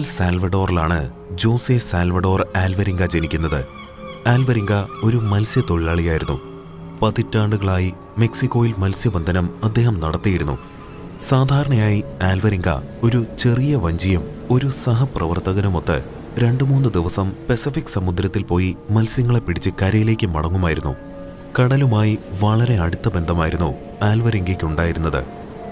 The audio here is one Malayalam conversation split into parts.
എൽ സാൽവഡോറിലാണ് ജോസെ സാൽവഡോർ ആൽവരിങ്ക ജനിക്കുന്നത് ആൽവരിങ്ക ഒരു മത്സ്യത്തൊഴിലാളിയായിരുന്നു പതിറ്റാണ്ടുകളായി മെക്സിക്കോയിൽ മത്സ്യബന്ധനം അദ്ദേഹം നടത്തിയിരുന്നു സാധാരണയായി ആൽവരിങ്ക ഒരു ചെറിയ വഞ്ചിയും ഒരു സഹപ്രവർത്തകനുമൊത്ത് രണ്ടു മൂന്ന് ദിവസം പസഫിക് സമുദ്രത്തിൽ പോയി മത്സ്യങ്ങളെ പിടിച്ച് കരയിലേക്ക് മടങ്ങുമായിരുന്നു കടലുമായി വളരെ അടുത്ത ബന്ധമായിരുന്നു ആൽവരിങ്കയ്ക്കുണ്ടായിരുന്നത്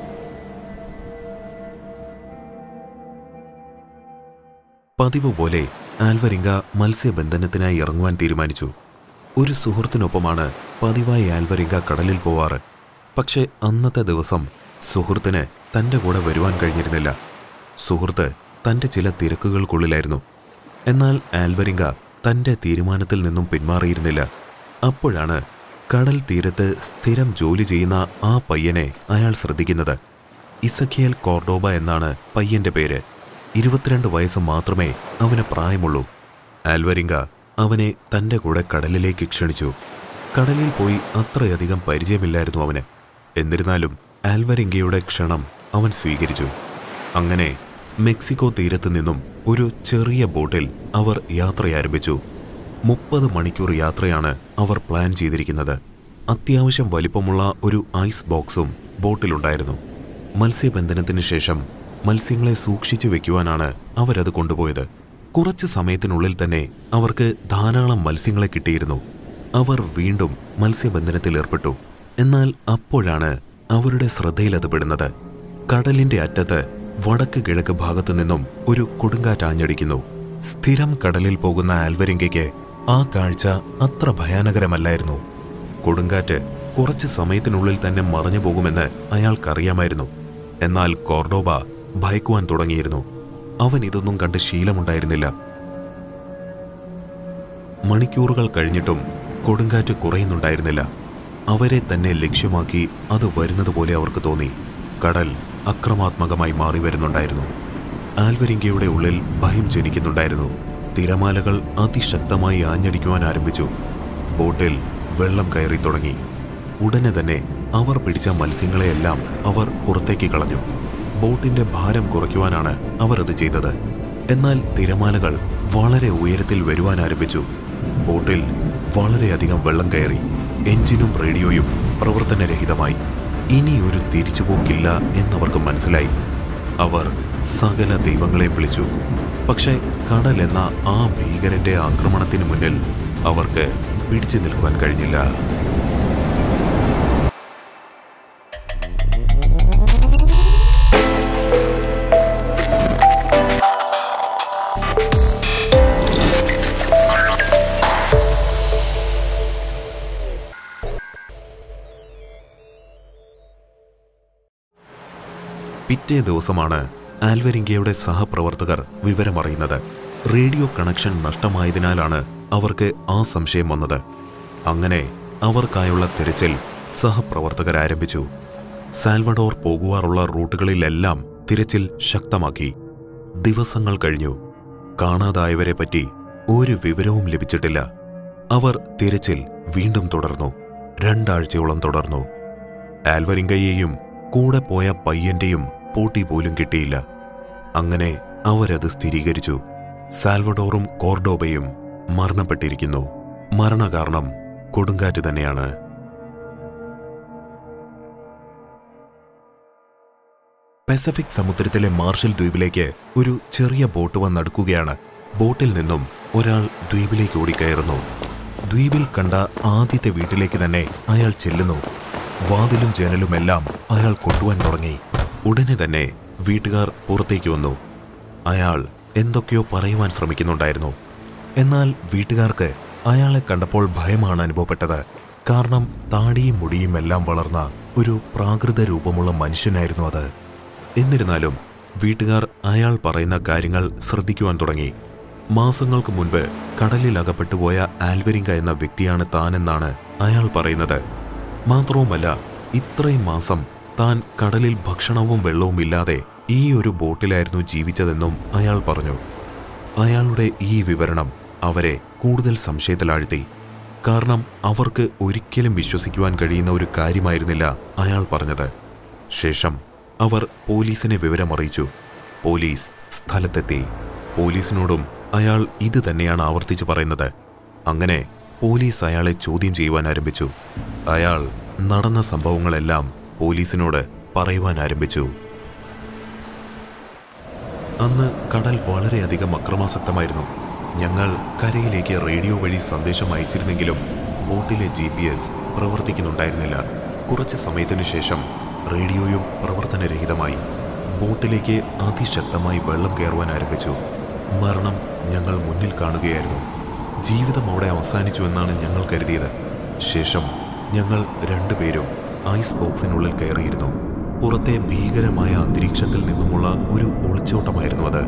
പതിവ് പോലെ ആൽവരിങ്ക മത്സ്യബന്ധനത്തിനായി ഇറങ്ങുവാൻ തീരുമാനിച്ചു ഒരു സുഹൃത്തിനൊപ്പമാണ് പതിവായി ആൽവരിങ്ക കടലിൽ പോവാറ് പക്ഷേ അന്നത്തെ ദിവസം സുഹൃത്തിന് തൻ്റെ കൂടെ വരുവാൻ കഴിഞ്ഞിരുന്നില്ല സുഹൃത്ത് തൻ്റെ ചില തിരക്കുകൾക്കുള്ളിലായിരുന്നു എന്നാൽ ആൽവരിങ്ക തൻ്റെ തീരുമാനത്തിൽ നിന്നും പിന്മാറിയിരുന്നില്ല അപ്പോഴാണ് കടൽ തീരത്ത് സ്ഥിരം ജോലി ചെയ്യുന്ന ആ പയ്യനെ അയാൾ ശ്രദ്ധിക്കുന്നത് ഇസഖിയൽ കോർഡോബ എന്നാണ് പയ്യന്റെ പേര് ഇരുപത്തിരണ്ട് വയസ്സ് മാത്രമേ അവന് പ്രായമുള്ളൂ ആൽവരിങ്ക അവനെ തൻ്റെ കൂടെ കടലിലേക്ക് ക്ഷണിച്ചു കടലിൽ പോയി അത്രയധികം പരിചയമില്ലായിരുന്നു അവന് എന്നിരുന്നാലും ആൽവരിങ്കയുടെ ക്ഷണം അവൻ സ്വീകരിച്ചു അങ്ങനെ മെക്സിക്കോ തീരത്ത് നിന്നും ഒരു ചെറിയ ബോട്ടിൽ അവർ യാത്രയാരംഭിച്ചു മുപ്പത് മണിക്കൂർ യാത്രയാണ് അവർ പ്ലാൻ ചെയ്തിരിക്കുന്നത് അത്യാവശ്യം വലിപ്പമുള്ള ഒരു ഐസ് ബോക്സും ബോട്ടിലുണ്ടായിരുന്നു മത്സ്യബന്ധനത്തിന് ശേഷം മത്സ്യങ്ങളെ സൂക്ഷിച്ചു വെക്കുവാനാണ് അവരത് കൊണ്ടുപോയത് കുറച്ചു സമയത്തിനുള്ളിൽ തന്നെ അവർക്ക് ധാരാളം മത്സ്യങ്ങളെ കിട്ടിയിരുന്നു അവർ വീണ്ടും മത്സ്യബന്ധനത്തിൽ ഏർപ്പെട്ടു എന്നാൽ അപ്പോഴാണ് അവരുടെ ശ്രദ്ധയിലത് പെടുന്നത് കടലിന്റെ അറ്റത്ത് വടക്ക് കിഴക്ക് ഭാഗത്തു നിന്നും ഒരു കൊടുങ്കാറ്റാഞ്ഞടിക്കുന്നു സ്ഥിരം കടലിൽ പോകുന്ന ആൽവരിങ്കയ്ക്ക് ആ കാഴ്ച അത്ര ഭയാനകരമല്ലായിരുന്നു കൊടുങ്കാറ്റ് കുറച്ച് സമയത്തിനുള്ളിൽ തന്നെ മറഞ്ഞു പോകുമെന്ന് അയാൾക്കറിയാമായിരുന്നു എന്നാൽ കോർഡോബ ഭയക്കുവാൻ തുടങ്ങിയിരുന്നു അവൻ ഇതൊന്നും കണ്ട് ശീലമുണ്ടായിരുന്നില്ല മണിക്കൂറുകൾ കഴിഞ്ഞിട്ടും കൊടുങ്കാറ്റ് കുറയുന്നുണ്ടായിരുന്നില്ല അവരെ തന്നെ ലക്ഷ്യമാക്കി അത് വരുന്നതുപോലെ അവർക്ക് തോന്നി കടൽ അക്രമാത്മകമായി മാറി വരുന്നുണ്ടായിരുന്നു ആൽവരിങ്കയുടെ ഉള്ളിൽ ഭയം ജനിക്കുന്നുണ്ടായിരുന്നു തിരമാലകൾ അതിശക്തമായി ആഞ്ഞടിക്കുവാൻ ആരംഭിച്ചു ബോട്ടിൽ വെള്ളം കയറി തുടങ്ങി ഉടനെ തന്നെ അവർ പിടിച്ച മത്സ്യങ്ങളെയെല്ലാം അവർ പുറത്തേക്ക് കളഞ്ഞു ബോട്ടിന്റെ ഭാരം കുറയ്ക്കുവാനാണ് അവർ അത് ചെയ്തത് എന്നാൽ തിരമാലകൾ വളരെ ഉയരത്തിൽ വരുവാൻ ആരംഭിച്ചു ബോട്ടിൽ വളരെയധികം വെള്ളം കയറി എഞ്ചിനും റേഡിയോയും പ്രവർത്തനരഹിതമായി ഇനി ഒരു തിരിച്ചുപോക്കില്ല എന്നവർക്ക് മനസ്സിലായി അവർ സകല ദൈവങ്ങളെ വിളിച്ചു പക്ഷേ കടൽ എന്ന ആ ഭീകരന്റെ ആക്രമണത്തിന് മുന്നിൽ അവർക്ക് പിടിച്ചു നിൽക്കുവാൻ കഴിഞ്ഞില്ല പിറ്റേ ദിവസമാണ് ആൽവരിങ്കയുടെ സഹപ്രവർത്തകർ വിവരമറിയുന്നത് റേഡിയോ കണക്ഷൻ നഷ്ടമായതിനാലാണ് അവർക്ക് ആ സംശയം വന്നത് അങ്ങനെ അവർക്കായുള്ള തിരച്ചിൽ സഹപ്രവർത്തകർ ആരംഭിച്ചു സാൽവഡോർ പോകുവാറുള്ള റൂട്ടുകളിലെല്ലാം തിരച്ചിൽ ശക്തമാക്കി ദിവസങ്ങൾ കഴിഞ്ഞു കാണാതായവരെ പറ്റി ഒരു വിവരവും ലഭിച്ചിട്ടില്ല അവർ തിരച്ചിൽ വീണ്ടും തുടർന്നു രണ്ടാഴ്ചയോളം തുടർന്നു ആൽവരിങ്കയെയും കൂടെ പോയ പയ്യന്റെയും പൂട്ടി പോലും കിട്ടിയില്ല അങ്ങനെ അവരത് സ്ഥിരീകരിച്ചു സാൽവഡോറും കോർഡോബയും മരണപ്പെട്ടിരിക്കുന്നു മരണകാരണം കൊടുങ്കാറ്റ് തന്നെയാണ് പസഫിക് സമുദ്രത്തിലെ മാർഷൽ ദ്വീപിലേക്ക് ഒരു ചെറിയ ബോട്ട് വന്നടുക്കുകയാണ് ബോട്ടിൽ നിന്നും ഒരാൾ ദ്വീപിലേക്ക് ഓടിക്കയറുന്നു ദ്വീപിൽ കണ്ട ആദ്യത്തെ വീട്ടിലേക്ക് തന്നെ അയാൾ ചെല്ലുന്നു വാതിലും ജനലുമെല്ലാം അയാൾ കൊട്ടുവാൻ തുടങ്ങി ഉടനെ തന്നെ വീട്ടുകാർ പുറത്തേക്ക് വന്നു അയാൾ എന്തൊക്കെയോ പറയുവാൻ ശ്രമിക്കുന്നുണ്ടായിരുന്നു എന്നാൽ വീട്ടുകാർക്ക് അയാളെ കണ്ടപ്പോൾ ഭയമാണ് അനുഭവപ്പെട്ടത് കാരണം താടിയും മുടിയും എല്ലാം വളർന്ന ഒരു പ്രാകൃത രൂപമുള്ള മനുഷ്യനായിരുന്നു അത് എന്നിരുന്നാലും വീട്ടുകാർ അയാൾ പറയുന്ന കാര്യങ്ങൾ ശ്രദ്ധിക്കുവാൻ തുടങ്ങി മാസങ്ങൾക്ക് മുൻപ് കടലിൽ അകപ്പെട്ടുപോയ ആൽവരിങ്ക എന്ന വ്യക്തിയാണ് താനെന്നാണ് അയാൾ പറയുന്നത് മാത്രവുമല്ല ഇത്രയും മാസം താൻ കടലിൽ ഭക്ഷണവും വെള്ളവും ഇല്ലാതെ ഈ ഒരു ബോട്ടിലായിരുന്നു ജീവിച്ചതെന്നും അയാൾ പറഞ്ഞു അയാളുടെ ഈ വിവരണം അവരെ കൂടുതൽ സംശയത്തിലാഴ്ത്തി കാരണം അവർക്ക് ഒരിക്കലും വിശ്വസിക്കുവാൻ കഴിയുന്ന ഒരു കാര്യമായിരുന്നില്ല അയാൾ പറഞ്ഞത് ശേഷം അവർ പോലീസിനെ വിവരമറിയിച്ചു പോലീസ് സ്ഥലത്തെത്തി പോലീസിനോടും അയാൾ ഇത് തന്നെയാണ് ആവർത്തിച്ച് പറയുന്നത് അങ്ങനെ പോലീസ് അയാളെ ചോദ്യം ചെയ്യുവാൻ ആരംഭിച്ചു അയാൾ നടന്ന സംഭവങ്ങളെല്ലാം പോലീസിനോട് പറയുവാൻ ആരംഭിച്ചു അന്ന് കടൽ വളരെയധികം അക്രമാസക്തമായിരുന്നു ഞങ്ങൾ കരയിലേക്ക് റേഡിയോ വഴി സന്ദേശം അയച്ചിരുന്നെങ്കിലും ബോട്ടിലെ ജി പി എസ് പ്രവർത്തിക്കുന്നുണ്ടായിരുന്നില്ല കുറച്ച് സമയത്തിനു ശേഷം റേഡിയോയും പ്രവർത്തനരഹിതമായി ബോട്ടിലേക്ക് അതിശക്തമായി വെള്ളം കയറുവാൻ ആരംഭിച്ചു മരണം ഞങ്ങൾ മുന്നിൽ കാണുകയായിരുന്നു ജീവിതം അവിടെ അവസാനിച്ചു എന്നാണ് ഞങ്ങൾ കരുതിയത് ശേഷം ഞങ്ങൾ രണ്ടുപേരും ഐസ് ബോക്സിനുള്ളിൽ കയറിയിരുന്നു പുറത്തെ ഭീകരമായ അന്തരീക്ഷത്തിൽ നിന്നുമുള്ള ഒരു ഒളിച്ചോട്ടമായിരുന്നു അത്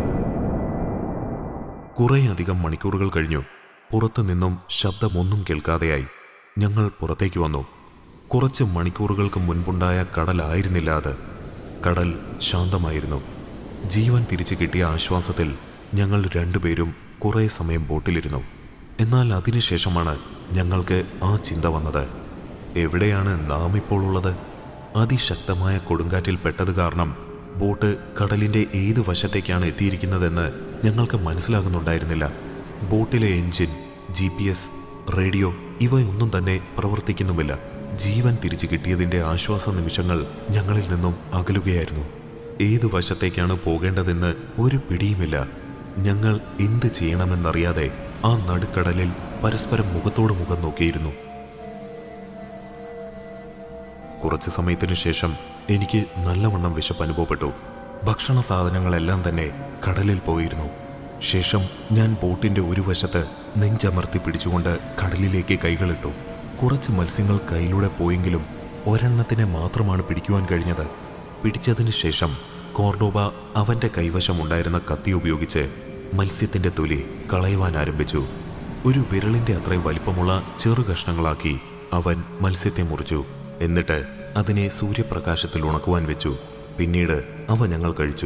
കുറേയധികം മണിക്കൂറുകൾ കഴിഞ്ഞു പുറത്തു നിന്നും ശബ്ദമൊന്നും കേൾക്കാതെയായി ഞങ്ങൾ പുറത്തേക്ക് വന്നു കുറച്ച് മണിക്കൂറുകൾക്ക് മുൻപുണ്ടായ കടലായിരുന്നില്ല അത് കടൽ ശാന്തമായിരുന്നു ജീവൻ തിരിച്ചു കിട്ടിയ ആശ്വാസത്തിൽ ഞങ്ങൾ രണ്ടുപേരും കുറേ സമയം ബോട്ടിലിരുന്നു എന്നാൽ അതിനുശേഷമാണ് ഞങ്ങൾക്ക് ആ ചിന്ത വന്നത് എവിടെയാണ് നാം ഇപ്പോൾ ഉള്ളത് അതിശക്തമായ കൊടുങ്കാറ്റിൽ പെട്ടത് കാരണം ബോട്ട് കടലിന്റെ ഏത് വശത്തേക്കാണ് എത്തിയിരിക്കുന്നതെന്ന് ഞങ്ങൾക്ക് മനസ്സിലാകുന്നുണ്ടായിരുന്നില്ല ബോട്ടിലെ engine G P S radio ഇവയൊന്നും തന്നെ പ്രവർത്തിക്കുന്നുമില്ല ജീവൻ തിരിച്ചു കിട്ടിയതിന്റെ ആശ്വാസ നിമിഷങ്ങൾ ഞങ്ങളിൽ നിന്നും അകലുകയായിരുന്നു ഏതു വശത്തേക്കാണ് പോകേണ്ടതെന്ന് ഒരു പിടിയുമില്ല ഞങ്ങൾ എന്ത് ചെയ്യണമെന്നറിയാതെ ആ നടുക്കടലിൽ പരസ്പരം മുഖത്തോട് മുഖം നോക്കിയിരുന്നു കുറച്ച് സമയത്തിനു ശേഷം എനിക്ക് നല്ലവണ്ണം വിശപ്പ് അനുഭവപ്പെട്ടു ഭക്ഷണ സാധനങ്ങളെല്ലാം തന്നെ കടലിൽ പോയിരുന്നു ശേഷം ഞാൻ ബോട്ടിന്റെ ഒരു വശത്ത് നെഞ്ചമർത്തി പിടിച്ചുകൊണ്ട് കടലിലേക്ക് കൈകളിട്ടു കുറച്ച് മത്സ്യങ്ങൾ കയ്യിലൂടെ പോയെങ്കിലും ഒരെണ്ണത്തിനെ മാത്രമാണ് പിടിക്കുവാൻ കഴിഞ്ഞത് പിടിച്ചതിന് ശേഷം കോർഡോബ അവന്റെ കൈവശമുണ്ടായിരുന്ന കത്തി ഉപയോഗിച്ച് മത്സ്യത്തിന്റെ തൊലി കളയുവാൻ ആരംഭിച്ചു ഒരു വിരളിന്റെ അത്രയും വലിപ്പമുള്ള ചെറു കഷ്ണങ്ങളാക്കി അവൻ മത്സ്യത്തെ മുറിച്ചു എന്നിട്ട് അതിനെ സൂര്യപ്രകാശത്തിൽ ഉണക്കുവാൻ വെച്ചു പിന്നീട് അവ ഞങ്ങൾ കഴിച്ചു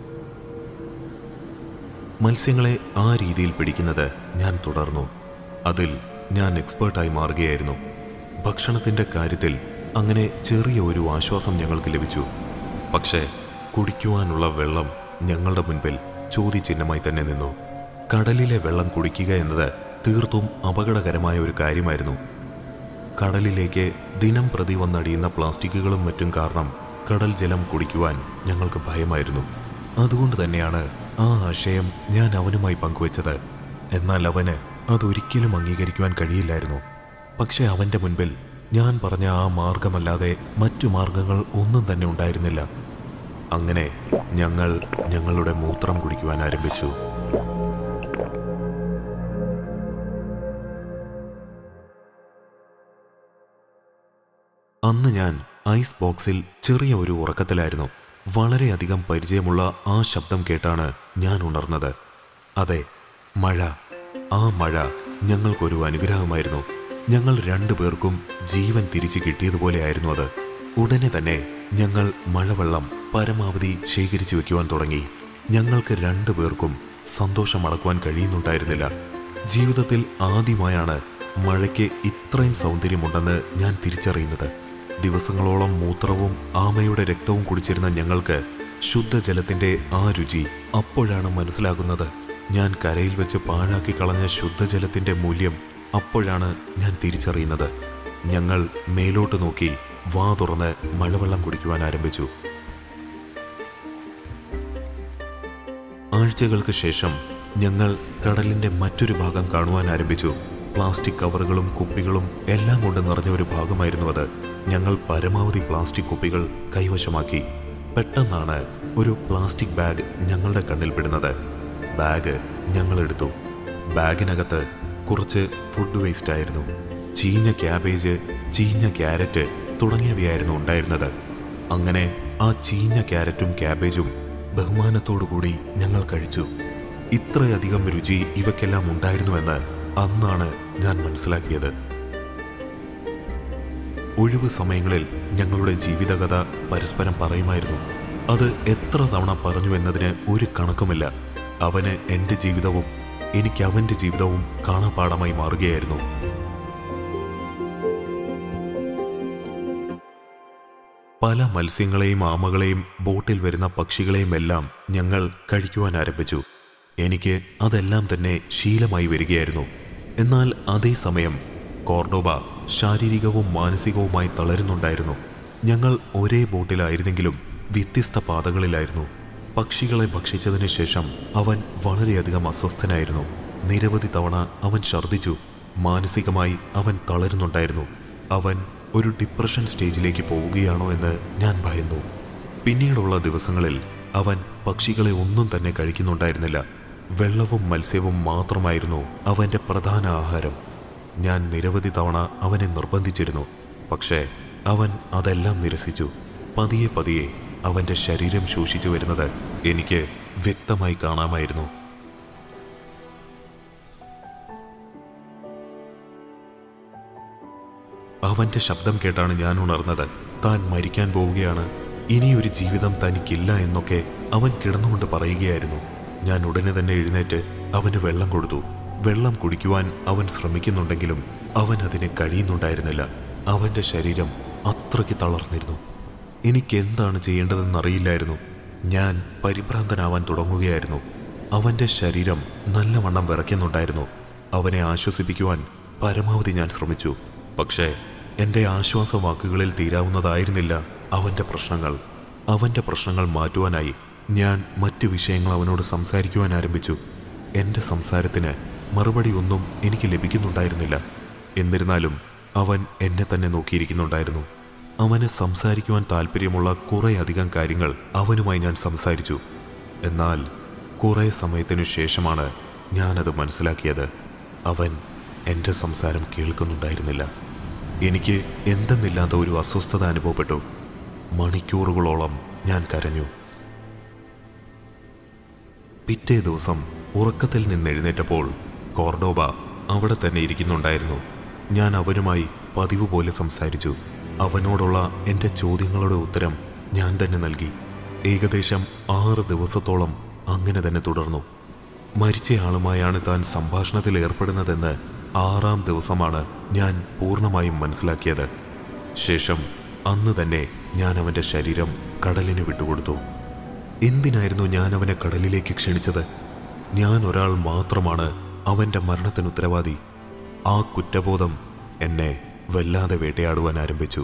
മത്സ്യങ്ങളെ ആ രീതിയിൽ പിടിക്കുന്നത് ഞാൻ തുടർന്നു അതിൽ ഞാൻ എക്സ്പേർട്ടായി മാറുകയായിരുന്നു ഭക്ഷണത്തിന്റെ കാര്യത്തിൽ അങ്ങനെ ചെറിയ ഒരു ആശ്വാസം ഞങ്ങൾക്ക് ലഭിച്ചു പക്ഷേ കുടിക്കുവാനുള്ള വെള്ളം ഞങ്ങളുടെ മുൻപിൽ ചോദ്യചിഹ്നമായി തന്നെ നിന്നു കടലിലെ വെള്ളം കുടിക്കുക എന്നത് തീർത്തും അപകടകരമായ ഒരു കാര്യമായിരുന്നു കടലിലേക്ക് ദിനം പ്രതി വന്നടിയുന്ന പ്ലാസ്റ്റിക്കുകളും മറ്റും കാരണം കടൽ ജലം കുടിക്കുവാൻ ഞങ്ങൾക്ക് ഭയമായിരുന്നു അതുകൊണ്ട് തന്നെയാണ് ആ ആശയം ഞാൻ അവനുമായി പങ്കുവച്ചത് എന്നാൽ അവന് അതൊരിക്കലും അംഗീകരിക്കുവാൻ കഴിയില്ലായിരുന്നു പക്ഷെ അവന്റെ മുൻപിൽ ഞാൻ പറഞ്ഞ ആ മാർഗമല്ലാതെ മറ്റു മാർഗങ്ങൾ ഒന്നും തന്നെ ഉണ്ടായിരുന്നില്ല അങ്ങനെ ഞങ്ങൾ ഞങ്ങളുടെ മൂത്രം കുടിക്കുവാൻ ആരംഭിച്ചു അന്ന് ഞാൻ ഐസ് ബോക്സിൽ ചെറിയ ഒരു ഉറക്കത്തിലായിരുന്നു വളരെയധികം പരിചയമുള്ള ആ ശബ്ദം കേട്ടാണ് ഞാൻ ഉണർന്നത് അതെ മഴ ആ മഴ ഞങ്ങൾക്കൊരു അനുഗ്രഹമായിരുന്നു ഞങ്ങൾ രണ്ടു പേർക്കും ജീവൻ തിരിച്ചു കിട്ടിയതുപോലെയായിരുന്നു അത് ഉടനെ തന്നെ ഞങ്ങൾ മഴവെള്ളം പരമാവധി ശേഖരിച്ചു വെക്കുവാൻ തുടങ്ങി ഞങ്ങൾക്ക് രണ്ടു പേർക്കും സന്തോഷം അടക്കുവാൻ കഴിയുന്നുണ്ടായിരുന്നില്ല ജീവിതത്തിൽ ആദ്യമായാണ് മഴയ്ക്ക് ഇത്രയും സൗന്ദര്യമുണ്ടെന്ന് ഞാൻ തിരിച്ചറിയുന്നത് ദിവസങ്ങളോളം മൂത്രവും ആമയുടെ രക്തവും കുടിച്ചിരുന്ന ഞങ്ങൾക്ക് ശുദ്ധജലത്തിന്റെ ആ രുചി അപ്പോഴാണ് മനസ്സിലാകുന്നത് ഞാൻ കരയിൽ വെച്ച് പാഴാക്കി കളഞ്ഞ ശുദ്ധജലത്തിന്റെ മൂല്യം അപ്പോഴാണ് ഞാൻ തിരിച്ചറിയുന്നത് ഞങ്ങൾ മേലോട്ട് നോക്കി വാ തുറന്ന് മഴവെള്ളം കുടിക്കുവാൻ ആരംഭിച്ചു ആഴ്ചകൾക്ക് ശേഷം ഞങ്ങൾ കടലിന്റെ മറ്റൊരു ഭാഗം കാണുവാൻ ആരംഭിച്ചു പ്ലാസ്റ്റിക് കവറുകളും കുപ്പികളും എല്ലാം കൊണ്ട് നിറഞ്ഞ ഒരു ഭാഗമായിരുന്നു അത് ഞങ്ങൾ പരമാവധി പ്ലാസ്റ്റിക് കുപ്പികൾ കൈവശമാക്കി പെട്ടെന്നാണ് ഒരു പ്ലാസ്റ്റിക് ബാഗ് ഞങ്ങളുടെ കണ്ണിൽ പെടുന്നത് ബാഗ് ഞങ്ങൾ എടുത്തു ബാഗിനകത്ത് കുറച്ച് ഫുഡ് വേസ്റ്റ് ആയിരുന്നു ചീഞ്ഞ ക്യാബേജ് ചീഞ്ഞ ക്യാരറ്റ് തുടങ്ങിയവയായിരുന്നു ഉണ്ടായിരുന്നത് അങ്ങനെ ആ ചീഞ്ഞ ക്യാരറ്റും ക്യാബേജും ബഹുമാനത്തോടുകൂടി ഞങ്ങൾ കഴിച്ചു ഇത്രയധികം രുചി ഇവയ്ക്കെല്ലാം ഉണ്ടായിരുന്നുവെന്ന് അന്നാണ് ഞാൻ മനസ്സിലാക്കിയത് ഒഴിവ് സമയങ്ങളിൽ ഞങ്ങളുടെ ജീവിതകഥ പരസ്പരം പറയുമായിരുന്നു അത് എത്ര തവണ പറഞ്ഞു എന്നതിന് ഒരു കണക്കുമില്ല അവന് എൻ്റെ ജീവിതവും എനിക്ക് അവൻ്റെ ജീവിതവും കാണാപാഠമായി മാറുകയായിരുന്നു പല മത്സ്യങ്ങളെയും ആമകളെയും ബോട്ടിൽ വരുന്ന പക്ഷികളെയും എല്ലാം ഞങ്ങൾ കഴിക്കുവാൻ ആരംഭിച്ചു എനിക്ക് അതെല്ലാം തന്നെ ശീലമായി വരികയായിരുന്നു എന്നാൽ അതേസമയം കോർഡോബ ശാരീരികവും മാനസികവുമായി തളരുന്നുണ്ടായിരുന്നു ഞങ്ങൾ ഒരേ ബോട്ടിലായിരുന്നെങ്കിലും വ്യത്യസ്ത പാതകളിലായിരുന്നു പക്ഷികളെ ഭക്ഷിച്ചതിന് ശേഷം അവൻ വളരെയധികം അസ്വസ്ഥനായിരുന്നു നിരവധി തവണ അവൻ ഛർദ്ദിച്ചു മാനസികമായി അവൻ തളരുന്നുണ്ടായിരുന്നു അവൻ ഒരു ഡിപ്രഷൻ സ്റ്റേജിലേക്ക് പോവുകയാണോ എന്ന് ഞാൻ ഭയന്നു പിന്നീടുള്ള ദിവസങ്ങളിൽ അവൻ പക്ഷികളെ ഒന്നും തന്നെ കഴിക്കുന്നുണ്ടായിരുന്നില്ല വെള്ളവും മത്സ്യവും മാത്രമായിരുന്നു അവൻ്റെ പ്രധാന ആഹാരം ഞാൻ നിരവധി തവണ അവനെ നിർബന്ധിച്ചിരുന്നു പക്ഷേ അവൻ അതെല്ലാം നിരസിച്ചു പതിയെ പതിയെ അവൻ്റെ ശരീരം ശോഷിച്ചു വരുന്നത് എനിക്ക് വ്യക്തമായി കാണാമായിരുന്നു അവന്റെ ശബ്ദം കേട്ടാണ് ഞാൻ ഉണർന്നത് താൻ മരിക്കാൻ പോവുകയാണ് ഇനിയൊരു ജീവിതം തനിക്കില്ല എന്നൊക്കെ അവൻ കിടന്നുകൊണ്ട് പറയുകയായിരുന്നു ഞാൻ ഉടനെ തന്നെ എഴുന്നേറ്റ് അവന് വെള്ളം കൊടുത്തു വെള്ളം കുടിക്കുവാൻ അവൻ ശ്രമിക്കുന്നുണ്ടെങ്കിലും അവൻ അതിനെ കഴിയുന്നുണ്ടായിരുന്നില്ല അവന്റെ ശരീരം അത്രയ്ക്ക് തളർന്നിരുന്നു എനിക്ക് എന്താണ് ചെയ്യേണ്ടതെന്നറിയില്ലായിരുന്നു ഞാൻ പരിഭ്രാന്തനാവാൻ തുടങ്ങുകയായിരുന്നു അവന്റെ ശരീരം നല്ലവണ്ണം വിറയ്ക്കുന്നുണ്ടായിരുന്നു അവനെ ആശ്വസിപ്പിക്കുവാൻ പരമാവധി ഞാൻ ശ്രമിച്ചു പക്ഷേ എൻ്റെ ആശ്വാസവാക്കുകളിൽ തീരാവുന്നതായിരുന്നില്ല അവൻ്റെ പ്രശ്നങ്ങൾ അവൻ്റെ പ്രശ്നങ്ങൾ മാറ്റുവാനായി ഞാൻ മറ്റു വിഷയങ്ങൾ അവനോട് സംസാരിക്കുവാൻ ആരംഭിച്ചു എൻ്റെ സംസാരത്തിന് മറുപടി ഒന്നും എനിക്ക് ലഭിക്കുന്നുണ്ടായിരുന്നില്ല എന്നിരുന്നാലും അവൻ എന്നെ തന്നെ നോക്കിയിരിക്കുന്നുണ്ടായിരുന്നു അവന് സംസാരിക്കുവാൻ താല്പര്യമുള്ള കുറേയധികം കാര്യങ്ങൾ അവനുമായി ഞാൻ സംസാരിച്ചു എന്നാൽ കുറേ സമയത്തിനു ശേഷമാണ് ഞാനത് മനസ്സിലാക്കിയത് അവൻ എൻ്റെ സംസാരം കേൾക്കുന്നുണ്ടായിരുന്നില്ല എനിക്ക് എന്തെന്നില്ലാത്ത ഒരു അസ്വസ്ഥത അനുഭവപ്പെട്ടു മണിക്കൂറുകളോളം ഞാൻ കരഞ്ഞു പിറ്റേ ദിവസം ഉറക്കത്തിൽ നിന്നെഴുന്നേറ്റപ്പോൾ കോർഡോബ അവിടെ തന്നെ ഇരിക്കുന്നുണ്ടായിരുന്നു ഞാൻ അവനുമായി പതിവ് പോലെ സംസാരിച്ചു അവനോടുള്ള എൻ്റെ ചോദ്യങ്ങളുടെ ഉത്തരം ഞാൻ തന്നെ നൽകി ഏകദേശം ആറ് ദിവസത്തോളം അങ്ങനെ തന്നെ തുടർന്നു മരിച്ചയാളുമായാണ് താൻ സംഭാഷണത്തിൽ ഏർപ്പെടുന്നതെന്ന് ആറാം ദിവസമാണ് ഞാൻ പൂർണ്ണമായും മനസ്സിലാക്കിയത് ശേഷം അന്ന് തന്നെ ഞാൻ അവൻ്റെ ശരീരം കടലിന് വിട്ടുകൊടുത്തു എന്തിനായിരുന്നു ഞാൻ അവനെ കടലിലേക്ക് ക്ഷണിച്ചത് ഞാൻ ഒരാൾ മാത്രമാണ് അവൻ്റെ മരണത്തിന് ഉത്തരവാദി ആ കുറ്റബോധം എന്നെ വല്ലാതെ വേട്ടയാടുവാൻ ആരംഭിച്ചു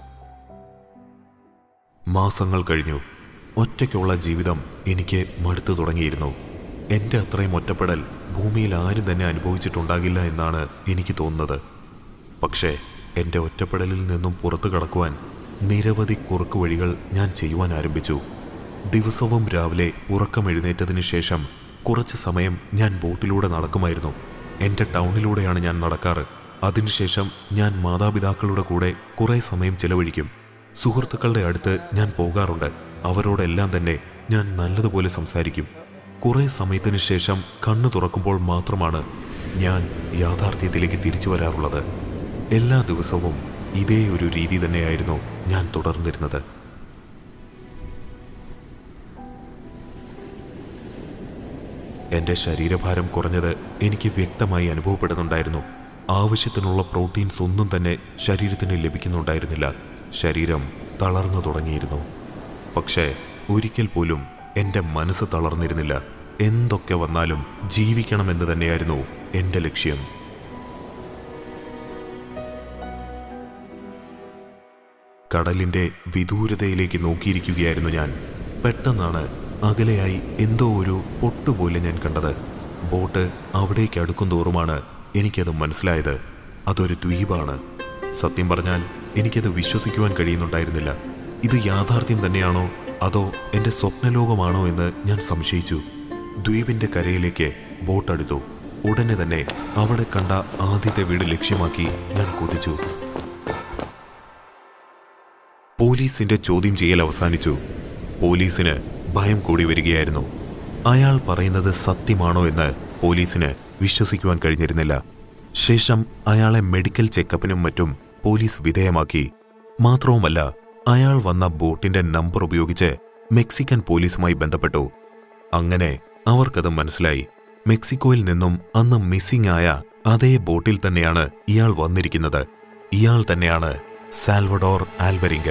മാസങ്ങൾ കഴിഞ്ഞു ഒറ്റയ്ക്കുള്ള ജീവിതം എനിക്ക് മടുത്തു തുടങ്ങിയിരുന്നു എൻ്റെ അത്രയും ഒറ്റപ്പെടൽ ഭൂമിയിൽ ആരും തന്നെ അനുഭവിച്ചിട്ടുണ്ടാകില്ല എന്നാണ് എനിക്ക് തോന്നുന്നത് പക്ഷേ എൻ്റെ ഒറ്റപ്പെടലിൽ നിന്നും പുറത്തു കടക്കുവാൻ നിരവധി കുറുക്കു വഴികൾ ഞാൻ ചെയ്യുവാൻ ആരംഭിച്ചു ദിവസവും രാവിലെ ഉറക്കം എഴുന്നേറ്റതിന് ശേഷം കുറച്ച് സമയം ഞാൻ ബോട്ടിലൂടെ നടക്കുമായിരുന്നു എൻ്റെ ടൗണിലൂടെയാണ് ഞാൻ നടക്കാറ് അതിനുശേഷം ഞാൻ മാതാപിതാക്കളുടെ കൂടെ കുറേ സമയം ചിലവഴിക്കും സുഹൃത്തുക്കളുടെ അടുത്ത് ഞാൻ പോകാറുണ്ട് അവരോടെല്ലാം തന്നെ ഞാൻ നല്ലതുപോലെ സംസാരിക്കും കുറേ സമയത്തിന് ശേഷം കണ്ണു തുറക്കുമ്പോൾ മാത്രമാണ് ഞാൻ യാഥാർത്ഥ്യത്തിലേക്ക് തിരിച്ചു വരാറുള്ളത് എല്ലാ ദിവസവും ഇതേ ഒരു രീതി തന്നെയായിരുന്നു ഞാൻ തുടർന്നിരുന്നത് എൻ്റെ ശരീരഭാരം കുറഞ്ഞത് എനിക്ക് വ്യക്തമായി അനുഭവപ്പെടുന്നുണ്ടായിരുന്നു ആവശ്യത്തിനുള്ള പ്രോട്ടീൻസ് ഒന്നും തന്നെ ശരീരത്തിന് ലഭിക്കുന്നുണ്ടായിരുന്നില്ല ശരീരം തളർന്നു തുടങ്ങിയിരുന്നു പക്ഷേ ഒരിക്കൽ പോലും എൻ്റെ മനസ്സ് തളർന്നിരുന്നില്ല എന്തൊക്കെ വന്നാലും ജീവിക്കണമെന്ന് തന്നെയായിരുന്നു എൻ്റെ ലക്ഷ്യം കടലിന്റെ വിദൂരതയിലേക്ക് നോക്കിയിരിക്കുകയായിരുന്നു ഞാൻ പെട്ടെന്നാണ് അകലെയായി എന്തോ ഒരു പൊട്ടുപോലെ ഞാൻ കണ്ടത് ബോട്ട് അവിടേക്ക് അടുക്കും തോറുമാണ് എനിക്കത് മനസ്സിലായത് അതൊരു ദ്വീപാണ് സത്യം പറഞ്ഞാൽ എനിക്കത് വിശ്വസിക്കുവാൻ കഴിയുന്നുണ്ടായിരുന്നില്ല ഇത് യാഥാർത്ഥ്യം തന്നെയാണോ അതോ എൻ്റെ സ്വപ്നലോകമാണോ എന്ന് ഞാൻ സംശയിച്ചു ദ്വീപിന്റെ കരയിലേക്ക് ബോട്ട് അടുത്തു ഉടനെ തന്നെ അവിടെ കണ്ട ആദ്യത്തെ വീട് ലക്ഷ്യമാക്കി ഞാൻ കുതിച്ചു പോലീസിന്റെ ചോദ്യം ചെയ്യൽ അവസാനിച്ചു പോലീസിന് ഭയം കൂടി വരികയായിരുന്നു അയാൾ പറയുന്നത് സത്യമാണോ എന്ന് പോലീസിന് വിശ്വസിക്കുവാൻ കഴിഞ്ഞിരുന്നില്ല ശേഷം അയാളെ മെഡിക്കൽ ചെക്കപ്പിനും മറ്റും പോലീസ് വിധേയമാക്കി മാത്രവുമല്ല അയാൾ വന്ന ബോട്ടിന്റെ നമ്പർ ഉപയോഗിച്ച് മെക്സിക്കൻ പോലീസുമായി ബന്ധപ്പെട്ടു അങ്ങനെ അവർക്കത് മനസ്സിലായി മെക്സിക്കോയിൽ നിന്നും അന്ന് മിസ്സിംഗ് ആയ അതേ ബോട്ടിൽ തന്നെയാണ് ഇയാൾ വന്നിരിക്കുന്നത് ഇയാൾ തന്നെയാണ് സാൽവഡോർ ആൽവരിങ്ക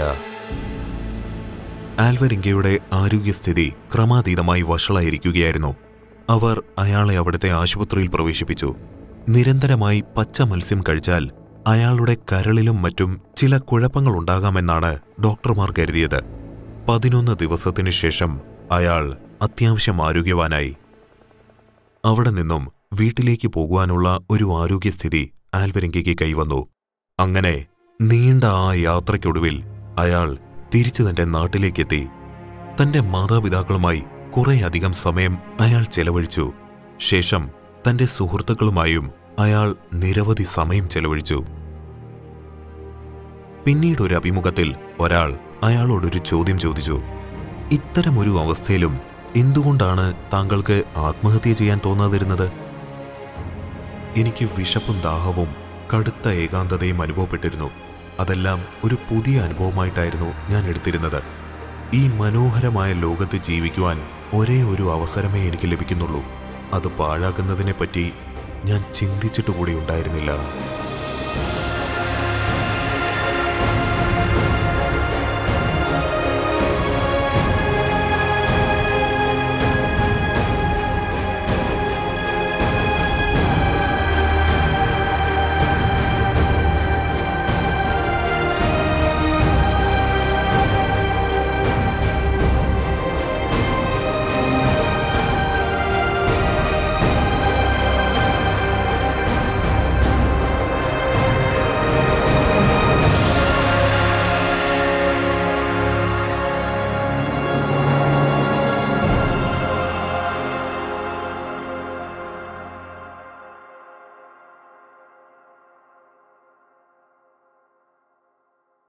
ആൽവരിങ്കയുടെ ആരോഗ്യസ്ഥിതി ക്രമാതീതമായി വഷളായിരിക്കുകയായിരുന്നു അവർ അയാളെ അവിടുത്തെ ആശുപത്രിയിൽ പ്രവേശിപ്പിച്ചു നിരന്തരമായി പച്ച മത്സ്യം കഴിച്ചാൽ അയാളുടെ കരളിലും മറ്റും ചില കുഴപ്പങ്ങളുണ്ടാകാമെന്നാണ് ഡോക്ടർമാർ കരുതിയത് പതിനൊന്ന് ദിവസത്തിനു ശേഷം അയാൾ അത്യാവശ്യം ആരോഗ്യവാനായി അവിടെ നിന്നും വീട്ടിലേക്ക് പോകുവാനുള്ള ഒരു ആരോഗ്യസ്ഥിതി ആൽവരങ്കയ്ക്ക് കൈവന്നു അങ്ങനെ നീണ്ട ആ യാത്രയ്ക്കൊടുവിൽ അയാൾ തിരിച്ചു തന്റെ നാട്ടിലേക്കെത്തി തന്റെ മാതാപിതാക്കളുമായി കുറേയധികം സമയം അയാൾ ചെലവഴിച്ചു ശേഷം തന്റെ സുഹൃത്തുക്കളുമായും അയാൾ നിരവധി സമയം ചെലവഴിച്ചു പിന്നീട് ഒരു അഭിമുഖത്തിൽ ഒരാൾ അയാളോടൊരു ചോദ്യം ചോദിച്ചു ഇത്തരമൊരു അവസ്ഥയിലും എന്തുകൊണ്ടാണ് താങ്കൾക്ക് ആത്മഹത്യ ചെയ്യാൻ തോന്നാതിരുന്നത് എനിക്ക് വിശപ്പും ദാഹവും കടുത്ത ഏകാന്തതയും അനുഭവപ്പെട്ടിരുന്നു അതെല്ലാം ഒരു പുതിയ അനുഭവമായിട്ടായിരുന്നു ഞാൻ എടുത്തിരുന്നത് ഈ മനോഹരമായ ലോകത്ത് ജീവിക്കുവാൻ ഒരേ ഒരു അവസരമേ എനിക്ക് ലഭിക്കുന്നുള്ളൂ അത് പാഴാക്കുന്നതിനെപ്പറ്റി ഞാൻ ചിന്തിച്ചിട്ടുകൂടി ഉണ്ടായിരുന്നില്ല